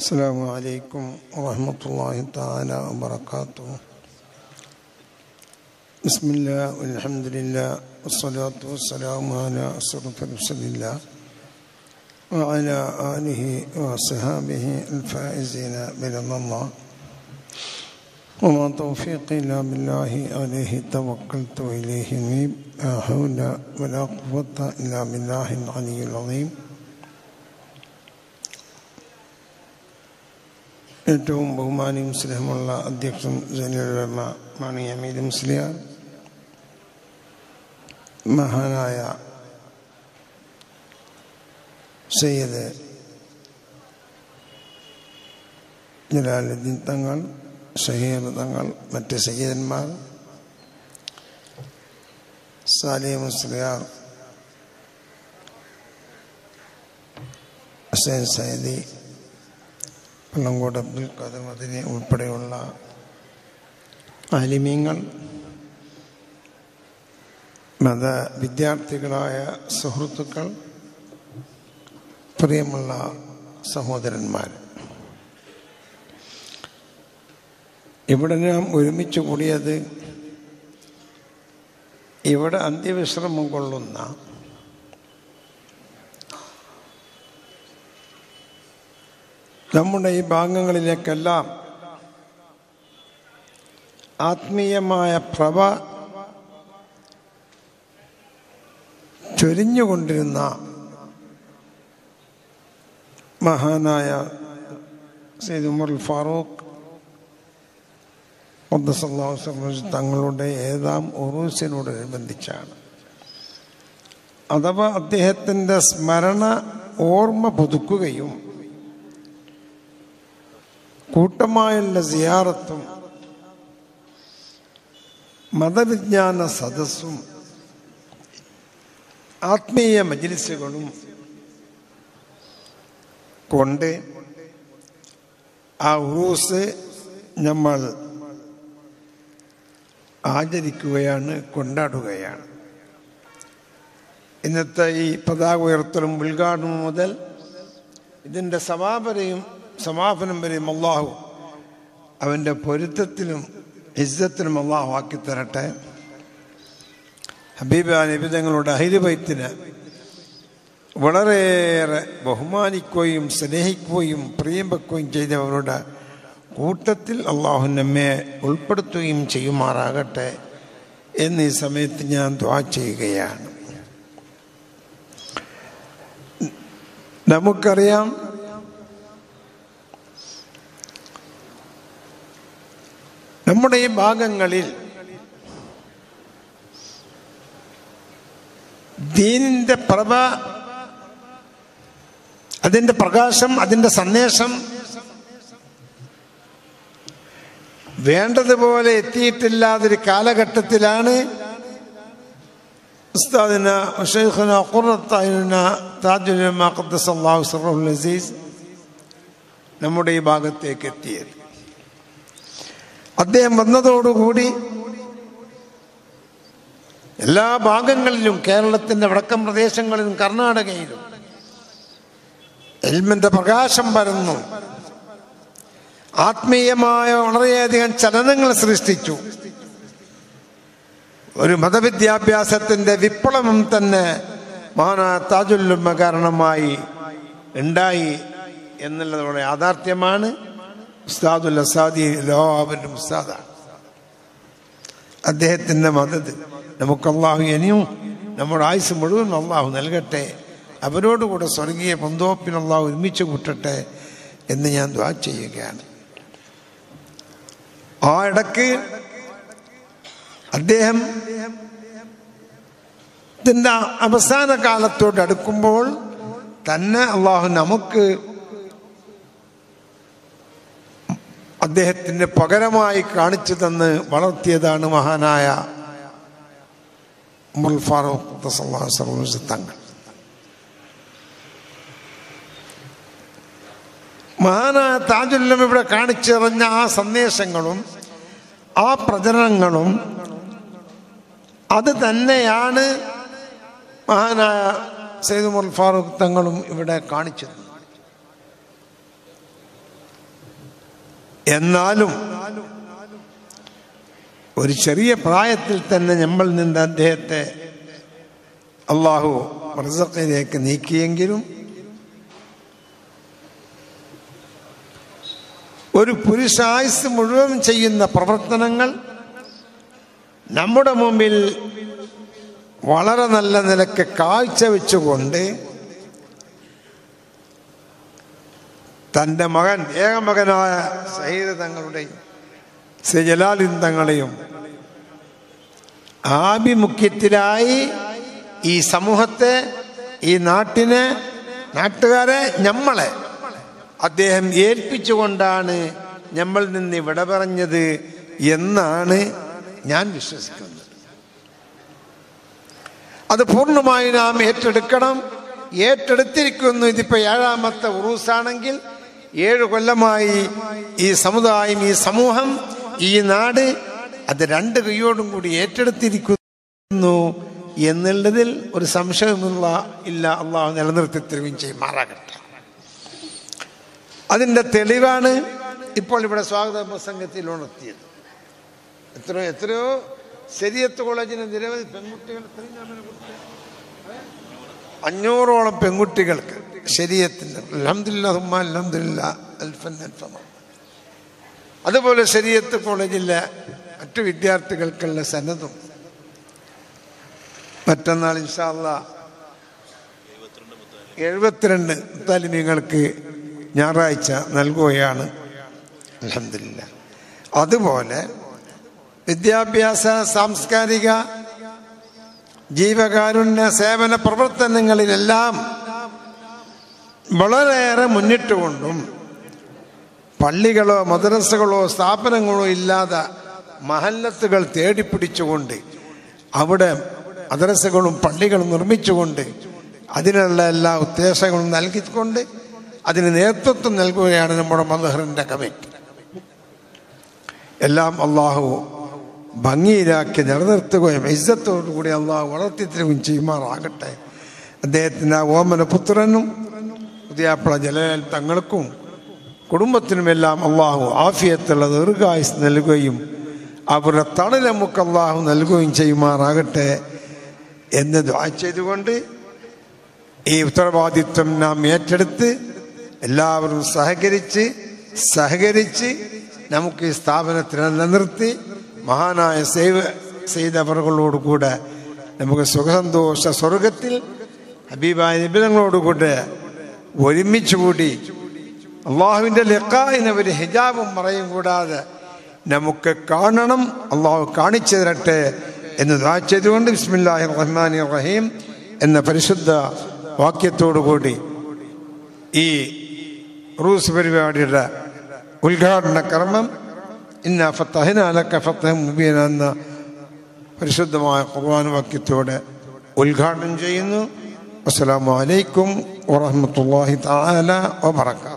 السلام عليكم ورحمة الله تعالى وبركاته بسم الله والحمد لله والصلاة والسلام على أشرف رسول الله وعلى آله وصحابه الفائزين برضا الله وما توفيقي إلا بالله عليه توكلت وإليه منيب لا حول ولا قوة إلا بالله العلي العظيم ഏറ്റവും ബഹുമാനിയും സ്നേഹമുള്ള അധ്യക്ഷൻ ജനറൽമ മാണി അമീദ് മുസ്ലിയാർ മഹാനായ സയ്യദ് ജലാലുദ്ദീൻ തങ്ങൾ ഷഹീർ തങ്ങൾ മറ്റ് സയ്യദന്മാർ സാലിയ മുസ്ലിയാർ ഹുസൈൻ സൈദി വെള്ളങ്കോട് അബ്ദുൽ ഖാദർ മദിനി ഉൾപ്പെടെയുള്ള ആലിമീങ്ങൾ മത വിദ്യാർത്ഥികളായ സുഹൃത്തുക്കൾ പ്രിയമുള്ള സഹോദരന്മാർ ഇവിടെ നാം ഒരുമിച്ച് കൂടിയത് ഇവിടെ അന്ത്യവിശ്രമം കൊള്ളുന്ന നമ്മുടെ ഈ ഭാഗങ്ങളിലേക്കെല്ലാം ആത്മീയമായ പ്രഭ ചൊരിഞ്ഞുകൊണ്ടിരുന്ന മഹാനായ സെയ്ദ് ഉമർ ഫാറൂഖ് തങ്ങളുടെ ഏതാം ഉറൂസിനോടനുബന്ധിച്ചാണ് അഥവാ അദ്ദേഹത്തിൻ്റെ സ്മരണ ഓർമ്മ പുതുക്കുകയും കൂട്ടമായുള്ള സിയാറത്തും മതവിജ്ഞാന സദസ്സും ആത്മീയ മജിലിസുകളും കൊണ്ട് ആ ഉറൂസ് നമ്മൾ ആചരിക്കുകയാണ് കൊണ്ടാടുകയാണ് ഇന്നത്തെ ഈ പതാക ഉയർത്തലും ഉദ്ഘാടനവും മുതൽ ഇതിൻ്റെ സമാപനയും സമാപനം വരെയും അള്ളാഹു അവൻ്റെ പൊരുത്തത്തിലും ഇജ്ജത്തിലും അള്ളാഹു ആക്കി തരട്ടെ ഹബീബ നിബിതങ്ങളുടെ അഹിരുബൈത്തിന് വളരെയേറെ ബഹുമാനിക്കുകയും സ്നേഹിക്കുകയും പ്രിയം വെക്കുകയും ചെയ്തവരുടെ കൂട്ടത്തിൽ അള്ളാഹു നമ്മെ ഉൾപ്പെടുത്തുകയും ചെയ്യുമാറാകട്ടെ എന്ന് ഈ സമയത്ത് ഞാൻ ദ്വാ ചെയ്യുകയാണ് നമുക്കറിയാം നമ്മുടെ ഈ ഭാഗങ്ങളിൽ ദീനിന്റെ പ്രഭ അതിന്റെ പ്രകാശം അതിന്റെ സന്ദേശം വേണ്ടതുപോലെ എത്തിയിട്ടില്ലാതൊരു കാലഘട്ടത്തിലാണ് ഉസ്താദിന ഷെയ്ഖുന ഖുറത്തായുന താജുലമ ഖദ്ദസ് അല്ലാഹു സിറഹുൽ അസീസ് നമ്മുടെ ഈ ഭാഗത്തേക്ക് എത്തിയത് അദ്ദേഹം വന്നതോടുകൂടി എല്ലാ ഭാഗങ്ങളിലും കേരളത്തിൻ്റെ വടക്കൻ പ്രദേശങ്ങളിലും കർണാടകയിലും എൽമിന്റെ പ്രകാശം പരന്നു ആത്മീയമായ വളരെയധികം ചലനങ്ങൾ സൃഷ്ടിച്ചു ഒരു മതവിദ്യാഭ്യാസത്തിന്റെ വിപ്ലവം തന്നെ മഹാനാ താജുല്ലുമ്മ കാരണമായി ഉണ്ടായി എന്നുള്ളതോടെ യാഥാർത്ഥ്യമാണ് ഉസ്താദുൽ അസാദി എല്ലാവരും ഉസ്താദാണ് അദ്ദേഹത്തിൻ്റെ മദത് നമുക്ക് അള്ളാഹു ഇനിയും നമ്മുടെ ആയുസ് മുഴുവൻ അള്ളാഹു നൽകട്ടെ അവരോടുകൂടെ സ്വർഗീയ പന്തോപ്പിന് അള്ളാഹു ഒരുമിച്ച് കൂട്ടട്ടെ എന്ന് ഞാൻ ദ്വാ ചെയ്യുകയാണ് ആ ഇടക്ക് അദ്ദേഹം ഇതിൻ്റെ അവസാന കാലത്തോട് അടുക്കുമ്പോൾ തന്നെ അള്ളാഹു നമുക്ക് അദ്ദേഹത്തിന് പകരമായി കാണിച്ചു തന്ന് വളർത്തിയതാണ് മഹാനായ ഉമർ ഫാറൂഖ് തങ്ങൾ മഹാനായ താജുല്ലം ഇവിടെ കാണിച്ചെറിഞ്ഞ ആ സന്ദേശങ്ങളും ആ പ്രചരണങ്ങളും അത് തന്നെയാണ് മഹാനായ സെയ്ദ് ഉമർ ഫാറൂഖ് തങ്ങളും ഇവിടെ കാണിച്ചത് എന്നാലും ഒരു ചെറിയ പ്രായത്തിൽ തന്നെ നമ്മൾ നിന്ന് അദ്ദേഹത്തെ അള്ളാഹു മർസഖിലേക്ക് നീക്കിയെങ്കിലും ഒരു പുരുഷായുസ് മുഴുവൻ ചെയ്യുന്ന പ്രവർത്തനങ്ങൾ നമ്മുടെ മുമ്പിൽ വളരെ നല്ല നിലക്ക് കാഴ്ചവെച്ചുകൊണ്ട് തൻ്റെ മകൻ ഏകമകനായ സഹീദ് തങ്ങളുടെയും ശ്രീ ജലാലിൻ തങ്ങളെയും ആഭിമുഖ്യത്തിലായി ഈ സമൂഹത്തെ ഈ നാട്ടിനെ നാട്ടുകാരെ നമ്മളെ അദ്ദേഹം ഏൽപ്പിച്ചുകൊണ്ടാണ് നമ്മൾ നിന്ന് വിട പറഞ്ഞത് എന്നാണ് ഞാൻ വിശ്വസിക്കുന്നത് അത് പൂർണ്ണമായി നാം ഏറ്റെടുക്കണം ഏറ്റെടുത്തിരിക്കുന്നു ഇതിപ്പോ ഏഴാമത്തെ ഉറൂസാണെങ്കിൽ ഏഴ് കൊല്ലമായി ഈ സമുദായം ഈ സമൂഹം ഈ നാട് അത് രണ്ട് കൈയോടും കൂടി ഏറ്റെടുത്തിരിക്കുന്നു എന്നുള്ളതിൽ ഒരു സംശയമുള്ള ഇല്ല അള്ളാഹു നിലനിർത്തി തരുകയും ചെയ്യുമാറാകട്ടെ അതിൻ്റെ തെളിവാണ് ഇപ്പോൾ ഇവിടെ സ്വാഗത പ്രസംഗത്തിൽ ഉണർത്തിയത് എത്രയോ എത്രയോ ശരിയത്ത് കോളേജിന് നിരവധി പെൺകുട്ടികൾ എത്രയും ഞാൻ അങ്ങനെ കൊടുത്തേ? അഞ്ഞൂറോളം പെൺകുട്ടികൾക്ക് ശരീരത്തിന് അലഹമില്ല ഹുമ്മ അലഹമില്ല അൽഫൻ അൽഫമ അതുപോലെ ശരീരത്ത് കോളേജിലെ മറ്റു വിദ്യാർത്ഥികൾക്കുള്ള സന്നദ്ധം മറ്റന്നാൾ ഇൻഷാല്ല എഴുപത്തിരണ്ട് താലിമ്യങ്ങൾക്ക് ഞായറാഴ്ച നൽകുകയാണ് അലഹമില്ല അതുപോലെ വിദ്യാഭ്യാസ സാംസ്കാരിക ജീവകാരുണ്യ സേവന പ്രവർത്തനങ്ങളിലെല്ലാം വളരെയേറെ മുന്നിട്ടുകൊണ്ടും പള്ളികളോ മദ്രസകളോ സ്ഥാപനങ്ങളോ ഇല്ലാതെ മഹല്ലത്തുകൾ തേടിപ്പിടിച്ചുകൊണ്ട് അവിടെ മദ്രസകളും പള്ളികളും നിർമ്മിച്ചുകൊണ്ട് അതിനുള്ള എല്ലാ ഉദ്ദേശങ്ങളും നൽകിക്കൊണ്ട് അതിന് നേതൃത്വം നൽകുകയാണ് നമ്മുടെ മദഹറിൻ്റെ കമ്മിറ്റി എല്ലാം അള്ളാഹു ഭംഗിയിലാക്കി നിലനിർത്തുകയും ഇജ്ജത്തോടുകൂടി അള്ളാഹു വളർത്തിത്തരുകയും ചെയ്യുമാറാകട്ടെ അദ്ദേഹത്തിൻ്റെ ആ ഓമന പുത്രനും പുതിയാപ്പിള ജലലാൽ തങ്ങൾക്കും കുടുംബത്തിനുമെല്ലാം അള്ളാഹു ആഫിയത്തുള്ള ദീർഘായുസ് നൽകുകയും അവരുടെ തണൽ നമുക്ക് അള്ളാഹു നൽകുകയും ചെയ്യുമാറാകട്ടെ എന്ന് ദ്വാ ചെയ്തുകൊണ്ട് ഈ ഉത്തരവാദിത്വം നാം ഏറ്റെടുത്ത് എല്ലാവരും സഹകരിച്ച് സഹകരിച്ച് നമുക്ക് ഈ സ്ഥാപനത്തിന് നിലനിർത്തി മഹാനായ സേവ ചെയ്തവറുകളോടുകൂടെ നമുക്ക് സുഖസന്തോഷ സ്വർഗത്തിൽ ഹബീബായ നിബിധങ്ങളോടുകൂടെ ഒരുമിച്ച് കൂടി അള്ളാഹുവിൻ്റെ ലെക്കായിന് ഒരു ഹിജാബും മറയും കൂടാതെ നമുക്ക് കാണണം അള്ളാഹു കാണിച്ചു തരട്ടെ എന്ന് ദാ ചെയ്തുകൊണ്ട് ബിസ്മില്ലാഹി റഹ്മാനി റഹീം എന്ന പരിശുദ്ധ വാക്യത്തോടുകൂടി ഈ റൂസ് പരിപാടിയുടെ ഉദ്ഘാടന കർമ്മം ഇന്ന ഫത്തഹിന അലക്ക ഫത്തഹം മുബീന എന്ന പരിശുദ്ധമായ ഖുർആൻ വാക്യത്തോടെ ഉദ്ഘാടനം ചെയ്യുന്നു അസ്സലാമു അലൈക്കും വറഹ്മത്തുള്ളാഹി തആല വബറകാതുഹു